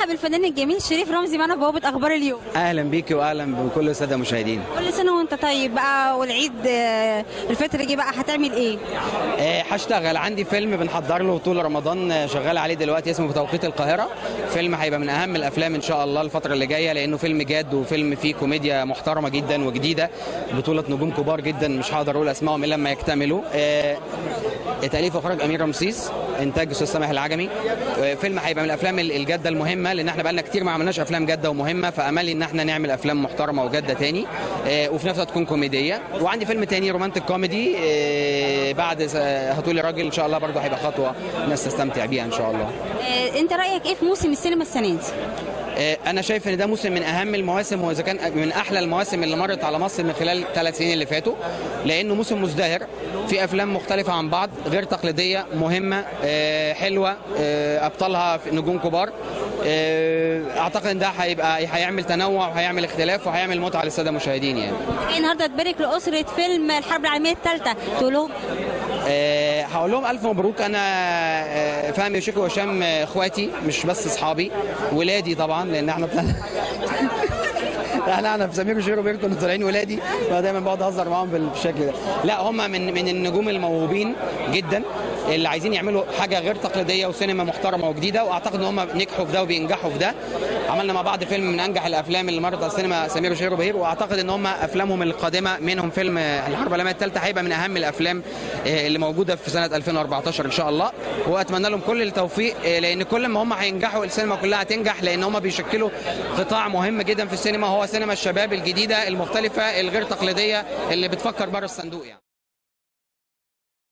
برحب بالفنان الجميل شريف رمزي معنا في بوابه اخبار اليوم اهلا بيكي واهلا بكل الساده المشاهدين كل سنه وانت طيب بقى والعيد آه، الفطر جه بقى هتعمل ايه آه، هشتغل عندي فيلم بنحضر له طول رمضان آه، شغال عليه دلوقتي اسمه بتوقيت القاهره فيلم هيبقى من اهم الافلام ان شاء الله الفتره اللي جايه لانه فيلم جاد وفيلم فيه كوميديا محترمه جدا وجديده بطوله نجوم كبار جدا مش هقدر اقول اسمائهم الا لما يكتملوا آه، تاليف واخراج امير رمسيس انتاج استاذ سامح العجمي آه، فيلم هيبقى من الافلام الجاده المهمه لان احنا بقالنا كتير ما عملناش افلام جاده ومهمه فاملي ان احنا نعمل افلام محترمه وجاده تاني آه، وفي نفس الوقت تكون كوميديه وعندي فيلم تاني رومانتك كوميدي آه، بعد س- هتقولي راجل ان شاء الله برضه هيبقى خطوه الناس تستمتع بيها ان شاء الله آه، انت رايك ايه في موسم السينما السنه دي آه، انا شايف ان ده موسم من اهم المواسم واذا كان من احلى المواسم اللي مرت على مصر من خلال ثلاث سنين اللي فاتوا لانه موسم مزدهر في افلام مختلفه عن بعض غير تقليديه مهمه آه، حلوه آه، ابطالها في نجوم كبار آه، اعتقد ان ده هيبقى هيعمل تنوع وهيعمل اختلاف وهيعمل متعه للساده المشاهدين يعني جاي النهارده تبارك لاسره فيلم الحرب العالميه الثالثه تقول لهم آه، هقول لهم الف مبروك انا آه، فهمي وشيكو وهشام آه، اخواتي مش بس اصحابي ولادي طبعا لان احنا طلعنا احنا انا في سمير وشيرو بير كنا طالعين ولادي فدايما بقعد اهزر معاهم بالشكل ده لا هم من من النجوم الموهوبين جدا اللي عايزين يعملوا حاجه غير تقليديه وسينما محترمه وجديده واعتقد ان هم نجحوا في ده وبينجحوا في ده عملنا مع بعض فيلم من انجح الافلام اللي مرت على السينما سمير وشيرو بهير واعتقد ان هم افلامهم القادمه منهم فيلم الحرب العالميه الثالثه هيبقى من اهم الافلام آه، اللي موجوده في سنه 2014 ان شاء الله واتمنى لهم كل التوفيق آه، لان كل ما هم هينجحوا السينما كلها هتنجح لان هم بيشكلوا قطاع مهم جدا في السينما هو سينما الشباب الجديده المختلفه الغير تقليديه اللي بتفكر بره الصندوق يعني